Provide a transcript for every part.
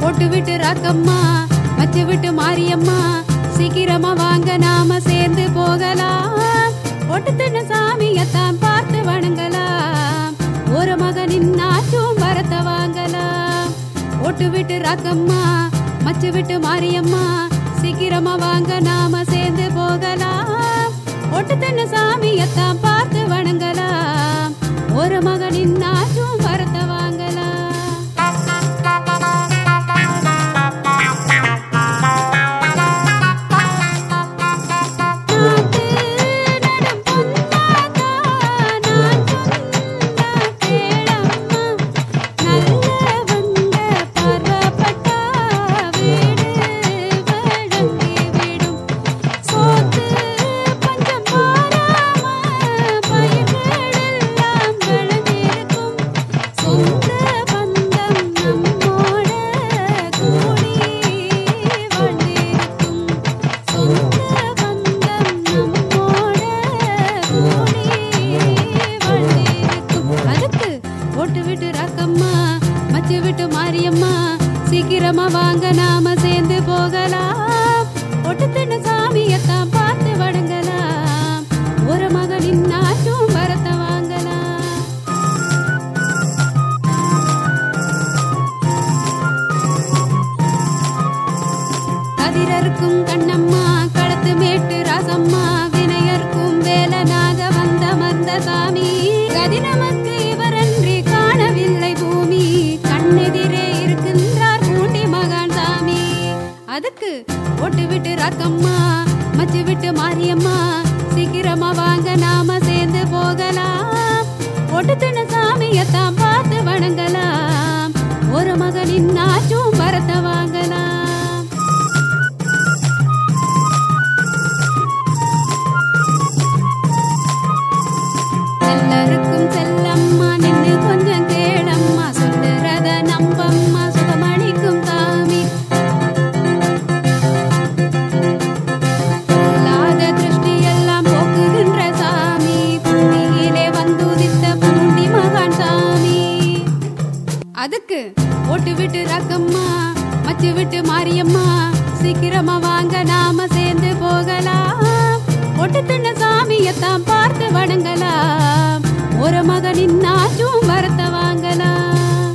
போட்டு விட்டு ராக்கம்மா மச்சு விட்டு மாரியம்மா சீக்கிரமா வாங்க நாம சேர்ந்து போகலாம் ஒட்டு தின்ன சாமியத்தான் பார்த்து வணங்கலாம் ஒரு மகனின் நாச்சும் வரத்த வாங்கலாம் ஒட்டு விட்டு ராக்கம்மா மச்சு விட்டு மாரியம்மா சீக்கிரமா வாங்க நாம சேர்ந்து போகலாம் ஒட்டு தின்ன சாமியத்தான் பார்த்து வணங்கலாம் ஒரு மகனின் நாச்சும் வரத்த வாங்கலாம் நாட்டு நடும் பொன்னாதா நான் சொன்னா கேளம்மா நல்லவங்க பார்வப்பட்டா வீடு வழங்கி விடும் சோத்து பஞ்சம் மாறாம பயிர்களெல்லாம் விளைஞ்சிருக்கும் சொந்த பந்தம் நம்மோட கூடி வந்திருக்கும் சொந்த பந்தம் நம்மோட கூடி வந்திருக்கும் அதுக்கு போட்டு விட்டு ராக்கம்மா மச்சு விட்டு மாரியம்மா சீக்கிரமா வாங்க நாம சேர்ந்து போகலாம் ஒட்டு தின்ன சாமியத்தான் பார்த்து வணங்கலாம் ஒரு மகனின் நாச்சும் வரத்த வாங்கலாம் கதிரருக்கும் கண்ணம்மா களத்து மேட்டு ராசம்மா வினையர்க்கும் வேலனாக வந்த மந்த சாமி கதி நமக்கு இவரன்றி காணவில்லை பூமி கண்ணெதிரே இருக்கின்றார் பூண்டி மகான் சாமி அதுக்கு ஒட்டு விட்டு ராக்கம்மா மச்சு விட்டு மாரியம்மா சீக்கிரமா வாங்க நாம சேர்ந்து போகலாம் ஒட்டு தின சாமியத்தான் பார்த்து வணங்கலாம் ஒரு மகனின் நாச்சும் வரத்த வாங்கலாம் எல்லாருக்கும் செல்லம்மா நின்னு கொஞ்சம் கேளம்மா சொல்லுறத நம்பம்மா சுகமளிக்கும் சாமி இல்லாத திருஷ்டி எல்லாம் போக்குகின்ற சாமி பூமியிலே வந்துதித்த பூண்டி மகான் சாமி அதுக்கு ஓட்டு விட்டு ரக்கம்மா மச்சு விட்டு மாரியம்மா சீக்கிரமா வாங்க நாம சேர்ந்து போகலாம் ஒட்டு தின்ன சாமியத்தான் பார்த்து வணங்கலாம் ஒரு மகனின் நாச்சும் வரத்த வாங்கலாம்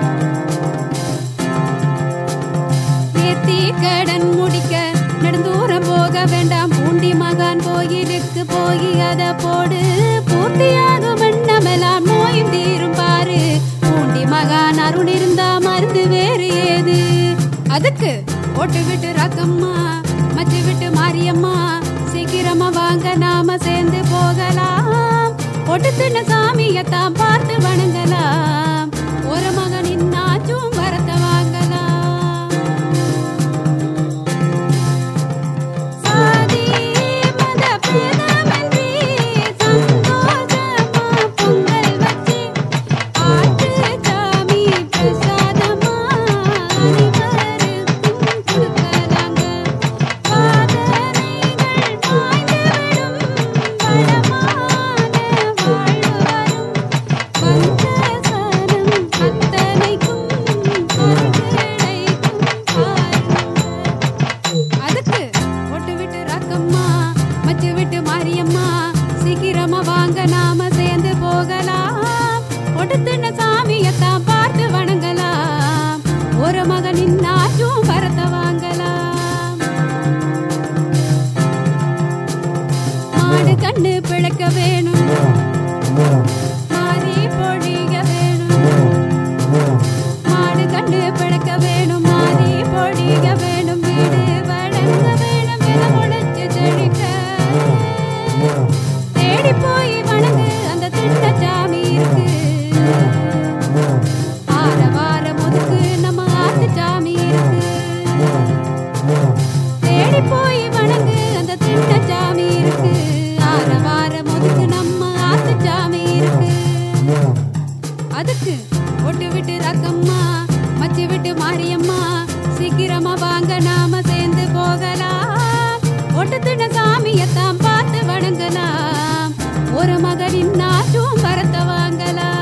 நேர்த்தி கடன் முடிக்க நெடுந்தூரம் போக வேண்டாம் பூண்டி மகான் கோயிலுக்கு போய் அத போடு பூர்த்தியாகும் எண்ணமெல்லாம் நோயும் தீரும் பாரு பூண்டி மகான் அருள் இருந்தா மருந்து வேறு ஏது அதுக்கு ஓட்டு விட்டு ராக்கம்மா மச்சு விட்டு மாரியம்மா சீக்கிரமா வாங்க நாம சேர்ந்து போகலாம் ஒட்டு தின்ன சாமியத்தான் பார்த்து வணங்கலாம் ஒரு மகனின் நாச்சும் வரத்த வாங்கலாம் சாதி மத பேதமின்றி சந்தோஷமா பொங்கல் வச்சு ஆட்டு சாமி பிரசாதமா அனைவருக்கும் கொடுக்கலாங்க சாதனைகள் பாய்ந்துவிடும் வளமான வாழ்வு வரும் பஞ்சசனம் அத்தனைக்கும் பொருள் கிடைக்கும் பாருங்க அதுக்கு ஒட்டு விட்டு ராக்கம்மா மச்சு விட்டு மாரியம்மா சீக்கிரமா வாங்க நாம சேர்ந்து போகலாம் ஒட்டு தின்ன சாமியத்தான் பார்த்து வணங்கலாம் ஒரு மகனின் நாச்சும் வரத்த வாங்கலாம் மாடு கண்ணு பிழைக்க வேணும் மாறி பொழிக வேணும் மாடு கண்டு பிழைக்க வேணும் மாறி பொழிக வேணும் வீடு வழங்க வேணும் என முளைச்சு செழிக்க தேடி போய் வணங்கு அந்த திட்டச்சாமி இருக்கு ஆர வார முதுக்கு நம்ம ஆத்து சாமி இருக்கு தேடி போய் வணங்கு அந்த திட்டச்சாமி இருக்கு ஆர வார முதுக்கு நம்ம ஆத்து சாமி இருக்கு அதுக்கு ஒட்டு விட்டு ரக்கம்மா மச்சு விட்டு மாரியம்மா சீக்கிரமா வாங்க நாம சேர்ந்து போகலாம் ஒட்டு தின சாமியத்தான் பார்த்து வணங்கலாம் ஒரு மகனின் நாச்சும் வரத்த வாங்கலாம்